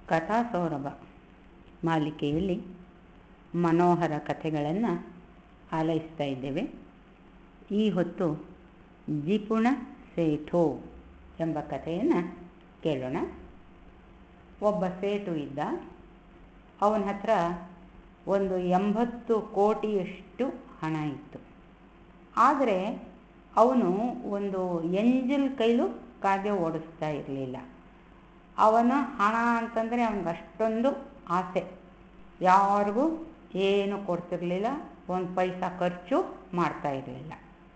ಕಥಾ ಸೌರಭ ಮಾಲಿಕೆಯಲ್ಲಿ ಮನೋಹರ ಕಥೆಗಳನ್ನು ಆಲೈಸ್ತಾ ಇದ್ದೇವೆ ಈ ಹೊತ್ತು ಜಿಪುಣ ಸೇಠೋ ಎಂಬ ಕಥೆಯನ್ನು ಕೇಳೋಣ ಒಬ್ಬ ಸೇಟು ಇದ್ದ ಅವನ ಹತ್ರ ಒಂದು ಎಂಬತ್ತು ಕೋಟಿಯಷ್ಟು ಹಣ ಇತ್ತು ಆದರೆ ಅವನು ಒಂದು ಎಂಜಲ್ ಕೈಲೂ ಕಾಗೆ ಓಡಿಸ್ತಾ ಇರಲಿಲ್ಲ ಅವನ ಹಣ ಅಂತಂದರೆ ಅವನಿಗೆ ಅಷ್ಟೊಂದು ಆಸೆ ಯಾರಿಗೂ ಏನು ಕೊಡ್ತಿರ್ಲಿಲ್ಲ ಒಂದು ಪೈಸಾ ಖರ್ಚು ಮಾಡ್ತಾ ಇರಲಿಲ್ಲ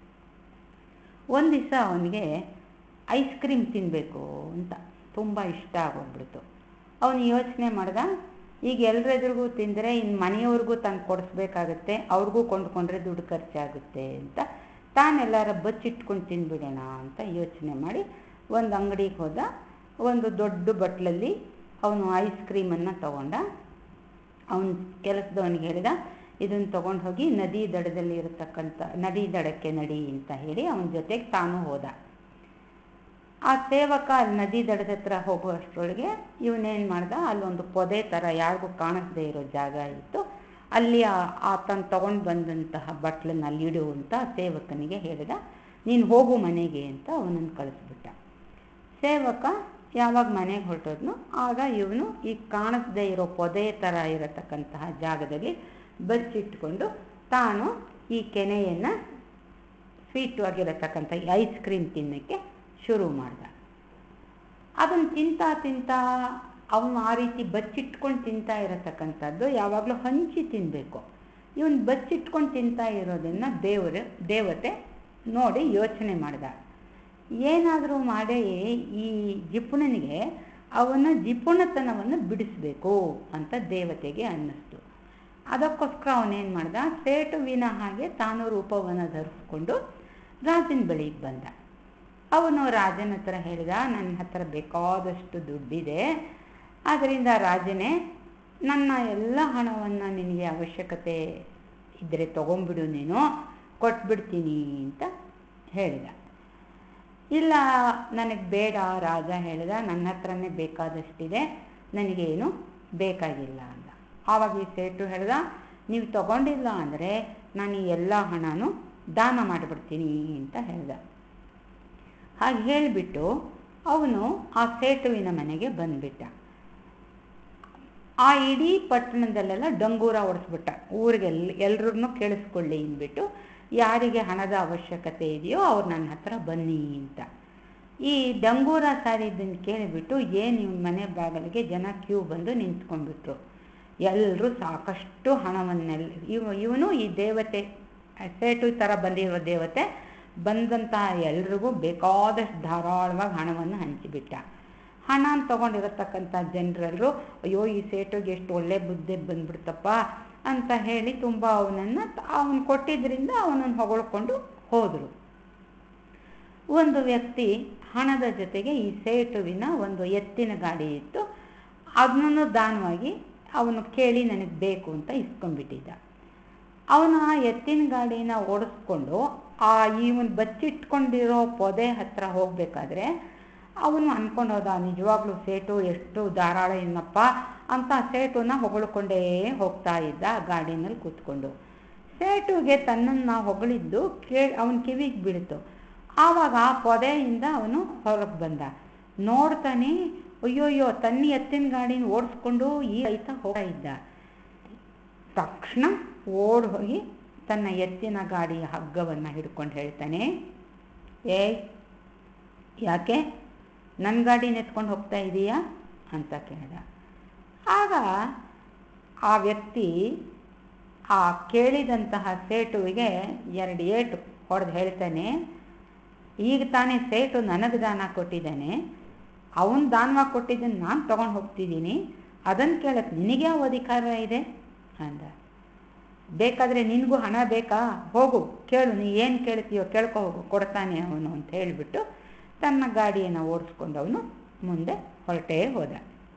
ಒಂದು ದಿವಸ ಅವನಿಗೆ ಐಸ್ ಕ್ರೀಮ್ ತಿನ್ನಬೇಕು ಅಂತ ತುಂಬ ಇಷ್ಟ ಆಗೋಗ್ಬಿಡ್ತು ಅವನು ಯೋಚನೆ ಮಾಡ್ದ ಈಗ ಎಲ್ರೆದ್ರಿಗೂ ತಿಂದರೆ ಇನ್ನು ಮನೆಯವ್ರಿಗೂ ತಂದು ಕೊಡಿಸ್ಬೇಕಾಗತ್ತೆ ಅವ್ರಿಗೂ ಕೊಂಡ್ಕೊಂಡ್ರೆ ದುಡ್ಡು ಖರ್ಚಾಗುತ್ತೆ ಅಂತ ತಾನೆಲ್ಲರ ಬಚ್ಚಿಟ್ಕೊಂಡು ತಿಂದ್ಬಿಡೋಣ ಅಂತ ಯೋಚನೆ ಮಾಡಿ ಒಂದು ಅಂಗಡಿಗೆ ಹೋದ ಒಂದು ದೊಡ್ಡ ಬಟ್ಲಲ್ಲಿ ಅವನು ಐಸ್ ಕ್ರೀಮನ್ನು ತಗೊಂಡ ಅವನ ಕೆಲಸದವನಿಗೆ ಹೇಳಿದ ಇದನ್ನು ತೊಗೊಂಡು ಹೋಗಿ ನದಿ ದಡದಲ್ಲಿ ಇರತಕ್ಕಂಥ ನದಿ ದಡಕ್ಕೆ ನಡಿ ಅಂತ ಹೇಳಿ ಅವನ ಜೊತೆಗೆ ತಾನು ಹೋದ ಆ ಸೇವಕ ಅಲ್ಲಿ ನದಿ ದಡದ ಹತ್ರ ಹೋಗುವಷ್ಟರೊಳಗೆ ಇವನೇನು ಮಾಡ್ದ ಅಲ್ಲೊಂದು ಪೊದೆ ಥರ ಯಾರಿಗೂ ಕಾಣಿಸ್ದೇ ಇರೋ ಜಾಗ ಇತ್ತು ಅಲ್ಲಿ ಆತನ ತಗೊಂಡು ಬಂದಂತಹ ಬಟ್ಲನ್ನ ಅಲ್ಲಿ ಇಡು ಅಂತ ಸೇವಕನಿಗೆ ಹೇಳಿದ ನೀನು ಹೋಗು ಮನೆಗೆ ಅಂತ ಅವನನ್ನು ಕಳಿಸ್ಬಿಟ್ಟ ಸೇವಕ ಯಾವಾಗ ಮನೆಗೆ ಹೊರಟೋದ್ನು ಆಗ ಇವನು ಈ ಕಾಣಿಸ್ದೇ ಇರೋ ಪೊದೆ ಥರ ಇರತಕ್ಕಂತಹ ಜಾಗದಲ್ಲಿ ಬಚ್ಚಿಟ್ಕೊಂಡು ತಾನು ಈ ಕೆನೆಯನ್ನು ಸ್ವೀಟು ಆಗಿರತಕ್ಕಂಥ ಐಸ್ ಕ್ರೀಮ್ ತಿನ್ನೋಕ್ಕೆ ಶುರು ಮಾಡ್ದ ಅದನ್ನು ತಿಂತಾ ತಿಂತಾ ಅವನು ಆ ರೀತಿ ಬಚ್ಚಿಟ್ಕೊಂಡು ತಿಂತಾ ಇರತಕ್ಕಂಥದ್ದು ಯಾವಾಗಲೂ ಹಂಚಿ ತಿನ್ನಬೇಕು ಇವನು ಬಚ್ಚಿಟ್ಕೊಂಡು ತಿಂತಾ ಇರೋದನ್ನು ದೇವರು ದೇವತೆ ನೋಡಿ ಯೋಚನೆ ಮಾಡ್ದ ಏನಾದರೂ ಮಾಡಿ ಈ ಜಿಪುಣನಿಗೆ ಅವನ ಜಿಪುಣತನವನ್ನು ಬಿಡಿಸ್ಬೇಕು ಅಂತ ದೇವತೆಗೆ ಅನ್ನಿಸ್ತು ಅದಕ್ಕೋಸ್ಕರ ಅವನೇನು ಮಾಡ್ದ ಸೇಟುವಿನ ಹಾಗೆ ತಾನು ರೂಪವನ್ನು ಧರಿಸ್ಕೊಂಡು ರಾಜನ ಬಳಿಗೆ ಬಂದ ಅವನು ರಾಜನ ಹತ್ರ ಹೇಳಿದ ನನ್ನ ಹತ್ರ ಬೇಕಾದಷ್ಟು ದುಡ್ಡಿದೆ ಆದ್ದರಿಂದ ರಾಜನೇ ನನ್ನ ಎಲ್ಲ ಹಣವನ್ನು ನಿನಗೆ ಅವಶ್ಯಕತೆ ಇದ್ದರೆ ತೊಗೊಂಬಿಡು ನೀನು ಕೊಟ್ಬಿಡ್ತೀನಿ ಅಂತ ಹೇಳಿದ ಇಲ್ಲ ನನಗೆ ಬೇಡ ರಾಜ ಹೇಳಿದ ನನ್ನ ಹತ್ರನೇ ಬೇಕಾದಷ್ಟಿದೆ ನನಗೇನು ಬೇಕಾಗಿಲ್ಲ ಅಂದ ಆವಾಗ ಈ ಸೇಟು ಹೇಳ್ದ ನೀವು ತಗೊಂಡಿಲ್ಲ ಅಂದರೆ ನಾನು ಈ ಎಲ್ಲ ಹಣನೂ ದಾನ ಮಾಡಿಬಿಡ್ತೀನಿ ಅಂತ ಹೇಳ್ದ ಹಾಗೆ ಹೇಳಿಬಿಟ್ಟು ಅವನು ಆ ಸೇಟುವಿನ ಮನೆಗೆ ಬಂದುಬಿಟ್ಟ ಆ ಇಡೀ ಪಟ್ಟಣದಲ್ಲೆಲ್ಲ ಡಂಗೂರ ಹೊಡೆಸ್ಬಿಟ್ಟ ಊರಿಗೆಲ್ಲ ಎಲ್ರೂ ಕೇಳಿಸ್ಕೊಳ್ಳಿ ಅಂದ್ಬಿಟ್ಟು ಯಾರಿಗೆ ಹಣದ ಅವಶ್ಯಕತೆ ಇದೆಯೋ ಅವ್ರು ನನ್ನ ಹತ್ರ ಬನ್ನಿ ಅಂತ ಈ ಡಂಗೂರ ಸಾರಿದ್ದನ್ನು ಕೇಳಿಬಿಟ್ಟು ಏನು ಇವನ ಮನೆ ಬಾಗಿಲಿಗೆ ಜನ ಕ್ಯೂ ಬಂದು ನಿಂತ್ಕೊಂಡ್ಬಿಟ್ರು ಎಲ್ಲರೂ ಸಾಕಷ್ಟು ಹಣವನ್ನೆಲ್ಲ ಇವ ಇವನು ಈ ದೇವತೆ ಸೇಟು ಥರ ಬಂದಿರೋ ದೇವತೆ ಬಂದಂತಹ ಎಲ್ರಿಗೂ ಬೇಕಾದಷ್ಟು ಧಾರಾಳವಾಗಿ ಹಣವನ್ನು ಹಂಚಿಬಿಟ್ಟ ಹಣ ತಗೊಂಡಿರತಕ್ಕಂಥ ಜನರೆಲ್ಲರೂ ಅಯ್ಯೋ ಈ ಸೇಟುಗೆ ಎಷ್ಟು ಒಳ್ಳೆ ಬುದ್ಧಿ ಬಂದ್ಬಿಡ್ತಪ್ಪ ಅಂತ ಹೇಳಿ ತುಂಬ ಅವನನ್ನು ಅವನು ಕೊಟ್ಟಿದ್ದರಿಂದ ಅವನನ್ನು ಹೊಗಳ್ಕೊಂಡು ಹೋದರು ಒಂದು ವ್ಯಕ್ತಿ ಹಣದ ಜೊತೆಗೆ ಈ ಸೇಟುವಿನ ಒಂದು ಎತ್ತಿನ ಗಾಡಿ ಇತ್ತು ಅದನ್ನು ದಾನವಾಗಿ ಅವನು ಕೇಳಿ ನನಗೆ ಬೇಕು ಅಂತ ಇಸ್ಕೊಂಡ್ಬಿಟ್ಟಿದ್ದ ಅವನು ಆ ಎತ್ತಿನ ಗಾಡಿನ ಓಡಿಸ್ಕೊಂಡು ಆ ಇವನು ಬಚ್ಚಿಟ್ಕೊಂಡಿರೋ ಪೊದೆ ಹತ್ರ ಹೋಗಬೇಕಾದ್ರೆ ಅವನು ಅಂದ್ಕೊಂಡು ಹೋದ ನಿಜವಾಗ್ಲೂ ಸೇಟು ಎಷ್ಟು ಧಾರಾಳ ಏನಪ್ಪ ಅಂತ ಸೇಟುನ ಹೊಗಳ್ಕೊಂಡೇ ಹೋಗ್ತಾ ಇದ್ದ ಗಾಡಿನಲ್ಲಿ ಕೂತ್ಕೊಂಡು ಸೇಟುಗೆ ತನ್ನನ್ನು ಹೊಗಳಿದ್ದು ಕೇ ಅವನ ಕಿವಿಗೆ ಬೀಳಿತು ಆವಾಗ ಆ ಪೊದೆಯಿಂದ ಅವನು ಹೊರಗೆ ಬಂದ ನೋಡ್ತಾನೆ ಅಯ್ಯೋಯ್ಯೋ ತನ್ನ ಎತ್ತಿನ ಗಾಡಿನ ಓಡಿಸ್ಕೊಂಡು ಈ ರೈತ ಹೋಗ್ತಾ ಇದ್ದ ತಕ್ಷಣ ಓಡ್ ಹೋಗಿ ತನ್ನ ಎತ್ತಿನ ಗಾಡಿಯ ಹಗ್ಗವನ್ನು ಹಿಡ್ಕೊಂಡು ಹೇಳ್ತಾನೆ ಏ ಯಾಕೆ ನನ್ನ ಗಾಡಿನ ಎತ್ಕೊಂಡು ಹೋಗ್ತಾ ಇದೀಯಾ ಅಂತ ಕೇಳ್ದ ಆಗ ಆ ವ್ಯಕ್ತಿ ಆ ಕೇಳಿದಂತಹ ಸೇಟುವಿಗೆ ಎರಡು ಏಟು ಹೊಡೆದು ಹೇಳ್ತಾನೆ ಈಗ ತಾನೇ ಸೇಟು ನನಗೆ ದಾನ ಕೊಟ್ಟಿದ್ದಾನೆ ಅವನು ದಾನವಾಗಿ ಕೊಟ್ಟಿದ್ದನ್ನು ನಾನು ತೊಗೊಂಡು ಹೋಗ್ತಿದ್ದೀನಿ ಅದನ್ನು ಕೇಳಕ್ಕೆ ನಿನಗೆ ಯಾವ ಅಧಿಕಾರ ಇದೆ ಅಂದ ಬೇಕಾದರೆ ನಿನಗೂ ಹಣ ಬೇಕಾ ಹೋಗು ಕೇಳು ನೀ ಏನು ಕೇಳ್ತೀಯೋ ಕೇಳ್ಕೊ ಹೋಗು ಕೊಡ್ತಾನೆ ಅವನು ಅಂತ ಹೇಳಿಬಿಟ್ಟು ತನ್ನ ಗಾಡಿಯನ್ನು ಓಡಿಸ್ಕೊಂಡು ಅವನು ಮುಂದೆ ಹೊರಟೇ ಹೋದ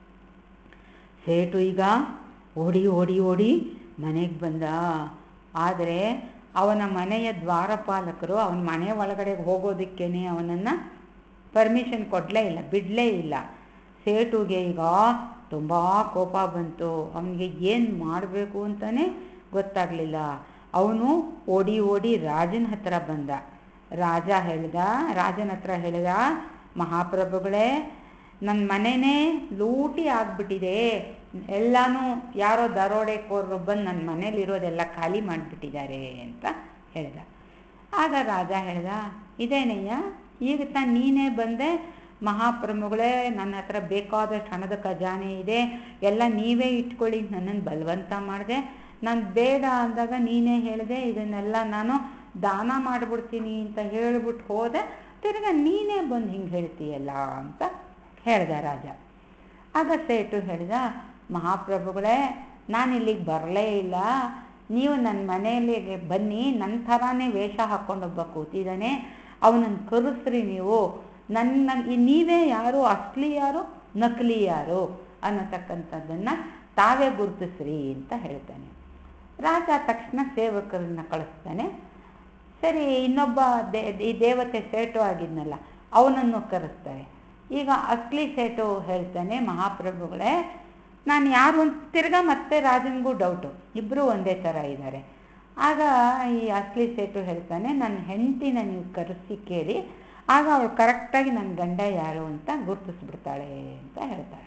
ಸೇಟು ಈಗ ಓಡಿ ಓಡಿ ಓಡಿ ಮನೆಗೆ ಬಂದ ಆದರೆ ಅವನ ಮನೆಯ ದ್ವಾರಪಾಲಕರು ಅವನ ಮನೆ ಒಳಗಡೆ ಹೋಗೋದಕ್ಕೇನೆ ಅವನನ್ನು ಪರ್ಮಿಷನ್ ಕೊಡಲೇ ಇಲ್ಲ ಬಿಡಲೇ ಇಲ್ಲ ಸೇಟುಗೆ ಈಗ ತುಂಬ ಕೋಪ ಬಂತು ಅವನಿಗೆ ಏನು ಮಾಡಬೇಕು ಅಂತಲೇ ಗೊತ್ತಾಗಲಿಲ್ಲ ಅವನು ಓಡಿ ಓಡಿ ರಾಜನ ಹತ್ರ ಬಂದ ರಾಜ ಹೇಳ್ದ ರಾಜನ ಹತ್ರ ಹೇಳ್ದ ಮಹಾಪ್ರಭುಗಳೇ ನನ್ನ ಮನೆನೇ ಲೂಟಿ ಆಗಿಬಿಟ್ಟಿದೆ ಎಲ್ಲನೂ ಯಾರೋ ದರೋಡೆಕೋರರು ಬಂದು ನನ್ನ ಮನೇಲಿರೋದೆಲ್ಲ ಖಾಲಿ ಮಾಡಿಬಿಟ್ಟಿದ್ದಾರೆ ಅಂತ ಹೇಳ್ದ ಆಗ ರಾಜ ಹೇಳ್ದ ಇದೇನಯ್ಯ ಈಗ ತಾನು ನೀನೇ ಬಂದೆ ಮಹಾಪ್ರಭುಗಳೇ ನನ್ನ ಹತ್ರ ಬೇಕಾದಷ್ಟು ಹಣದ ಖಜಾನೆ ಇದೆ ಎಲ್ಲ ನೀವೇ ಇಟ್ಕೊಳ್ಳಿ ನನ್ನನ್ನು ಬಲವಂತ ಮಾಡಿದೆ ನಾನು ಬೇಡ ಅಂದಾಗ ನೀನೇ ಹೇಳಿದೆ ಇದನ್ನೆಲ್ಲ ನಾನು ದಾನ ಮಾಡಿಬಿಡ್ತೀನಿ ಅಂತ ಹೇಳ್ಬಿಟ್ಟು ಹೋದೆ ತಿರ್ಗಾ ನೀನೇ ಬಂದು ಹಿಂಗೆ ಹೇಳ್ತೀಯಲ್ಲ ಅಂತ ಹೇಳ್ದ ರಾಜ ಆಗ ಸೇಟು ಹೇಳ್ದ ಮಹಾಪ್ರಭುಗಳೇ ನಾನು ಇಲ್ಲಿಗೆ ಬರಲೇ ಇಲ್ಲ ನೀವು ನನ್ನ ಮನೆಯಲ್ಲಿಗೆ ಬನ್ನಿ ನನ್ನ ಥರಾನೇ ವೇಷ ಹಾಕ್ಕೊಂಡೊಬ್ಬ ಕೂತಿದ್ದಾನೆ ಅವನನ್ನು ಕರೆಸ್ರಿ ನೀವು ನನ್ನ ನೀವೇ ಯಾರು ಅಸ್ಲಿ ಯಾರು ನಕಲಿ ಯಾರು ಅನ್ನತಕ್ಕಂಥದ್ದನ್ನು ತಾವೇ ಗುರುತಿಸ್ರಿ ಅಂತ ಹೇಳ್ತಾನೆ ರಾಜ ತಕ್ಷಣ ಸೇವಕರನ್ನ ಕಳಿಸ್ತಾನೆ ಸರಿ ಇನ್ನೊಬ್ಬ ದೇ ಈ ದೇವತೆ ಸೇಟು ಆಗಿದ್ನಲ್ಲ ಅವನನ್ನು ಕರೆಸ್ತಾರೆ ಈಗ ಅಸ್ಲಿ ಸೇಟು ಹೇಳ್ತಾನೆ ಮಹಾಪ್ರಭುಗಳೇ ನಾನು ಯಾರು ಅಂತ ತಿರ್ಗಾ ಮತ್ತೆ ರಾಜನಿಗೂ ಡೌಟು ಇಬ್ಬರು ಒಂದೇ ಥರ ಇದ್ದಾರೆ ಆಗ ಈ ಅಸ್ಲಿ ಸೇಟು ಹೇಳ್ತಾನೆ ನನ್ನ ಹೆಂಡತಿನ ನೀವು ಕರೆಸಿ ಕೇಳಿ ಆಗ ಅವಳು ಕರೆಕ್ಟಾಗಿ ನನ್ನ ಗಂಡ ಯಾರು ಅಂತ ಗುರುತಿಸ್ಬಿಡ್ತಾಳೆ ಅಂತ ಹೇಳ್ತಾಳೆ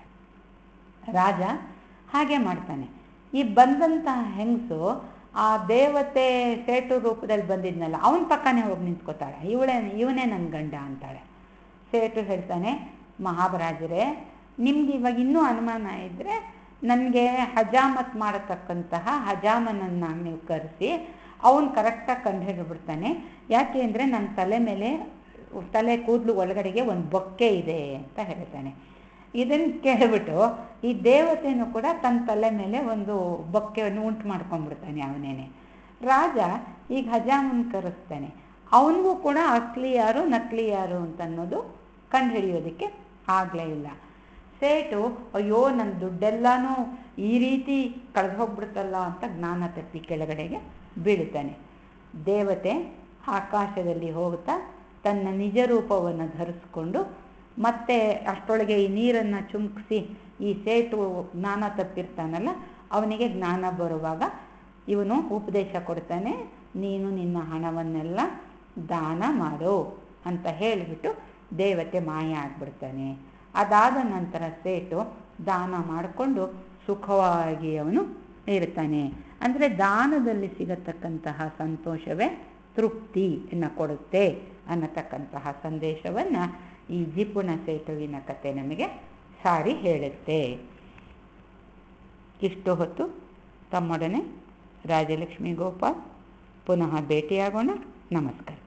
ರಾಜ ಹಾಗೆ ಮಾಡ್ತಾನೆ ಈ ಬಂದಂಥ ಹೆಂಗಸು ಆ ದೇವತೆ ಸೇಟು ರೂಪದಲ್ಲಿ ಬಂದಿದ್ನಲ್ಲ ಅವನ ಪಕ್ಕನೇ ಹೋಗಿ ನಿಂತ್ಕೋತಾಳೆ ಇವಳೇ ಇವನೇ ನನ್ನ ಗಂಡ ಅಂತಾಳೆ ಸೇಟು ಹೇಳ್ತಾನೆ ಮಹಾರಾಜರೇ ನಿಮ್ಗೆ ಇವಾಗ ಇನ್ನೂ ಅನುಮಾನ ಇದ್ದರೆ ನನಗೆ ಹಜಾಮತ್ ಮಾಡತಕ್ಕಂತಹ ಹಜಾಮನನ್ನು ನೀವು ಕರೆಸಿ ಅವನು ಕರೆಕ್ಟಾಗಿ ಕಂಡುಹಿಡಿದ್ಬಿಡ್ತಾನೆ ಯಾಕೆ ಅಂದರೆ ನನ್ನ ತಲೆ ಮೇಲೆ ತಲೆ ಕೂದಲು ಒಳಗಡೆಗೆ ಒಂದು ಬೊಕ್ಕೆ ಇದೆ ಅಂತ ಹೇಳ್ತಾನೆ ಇದನ್ನು ಕೇಳಿಬಿಟ್ಟು ಈ ದೇವತೆಯೂ ಕೂಡ ತನ್ನ ತಲೆ ಮೇಲೆ ಒಂದು ಬೊಕ್ಕೆಯನ್ನು ಉಂಟು ಮಾಡ್ಕೊಂಡ್ಬಿಡ್ತಾನೆ ಅವನೇನೆ ರಾಜ ಈಗ ಹಜಾಮನ್ ಕರೆಸ್ತಾನೆ ಅವನಿಗೂ ಕೂಡ ಅಸ್ಲಿ ಯಾರು ನಕಲಿ ಯಾರು ಅಂತ ಅನ್ನೋದು ಕಂಡುಹಿಡಿಯೋದಕ್ಕೆ ಆಗಲೇ ಇಲ್ಲ ಸೇಟು ಅಯ್ಯೋ ನನ್ನ ದುಡ್ಡೆಲ್ಲನೂ ಈ ರೀತಿ ಕಳೆದು ಹೋಗ್ಬಿಡ್ತಲ್ಲ ಅಂತ ಜ್ಞಾನ ತಪ್ಪಿ ಕೆಳಗಡೆಗೆ ಬೀಳುತ್ತಾನೆ ದೇವತೆ ಆಕಾಶದಲ್ಲಿ ಹೋಗ್ತಾ ತನ್ನ ನಿಜ ರೂಪವನ್ನು ಧರಿಸ್ಕೊಂಡು ಮತ್ತೆ ಅಷ್ಟರೊಳಗೆ ಈ ನೀರನ್ನು ಚುಮ್ಕಿಸಿ ಈ ಸೇಟು ಜ್ಞಾನ ತಪ್ಪಿರ್ತಾನಲ್ಲ ಅವನಿಗೆ ಜ್ಞಾನ ಬರುವಾಗ ಇವನು ಉಪದೇಶ ಕೊಡ್ತಾನೆ ನೀನು ನಿನ್ನ ಹಣವನ್ನೆಲ್ಲ ದಾನ ಮಾಡು ಅಂತ ಹೇಳಿಬಿಟ್ಟು ದೇವತೆ ಮಾಯ ಆಗ್ಬಿಡ್ತಾನೆ ಅದಾದ ನಂತರ ಸೇಟು ದಾನ ಮಾಡಿಕೊಂಡು ಸುಖವಾಗಿ ಅವನು ಇರ್ತಾನೆ ಅಂದರೆ ದಾನದಲ್ಲಿ ಸಿಗತಕ್ಕಂತಹ ಸಂತೋಷವೇ ತೃಪ್ತಿಯನ್ನು ಕೊಡುತ್ತೆ ಅನ್ನತಕ್ಕಂತಹ ಸಂದೇಶವನ್ನು ಈ ಜಿಪುಣ ಸೇತುವಿನ ಕತೆ ನಮಗೆ ಸಾರಿ ಹೇಳುತ್ತೆ ಇಷ್ಟು ಹೊತ್ತು ತಮ್ಮೊಡನೆ ರಾಜಲಕ್ಷ್ಮಿ ಗೋಪಾಲ್ ಪುನಃ ಭೇಟಿಯಾಗೋಣ ನಮಸ್ಕಾರ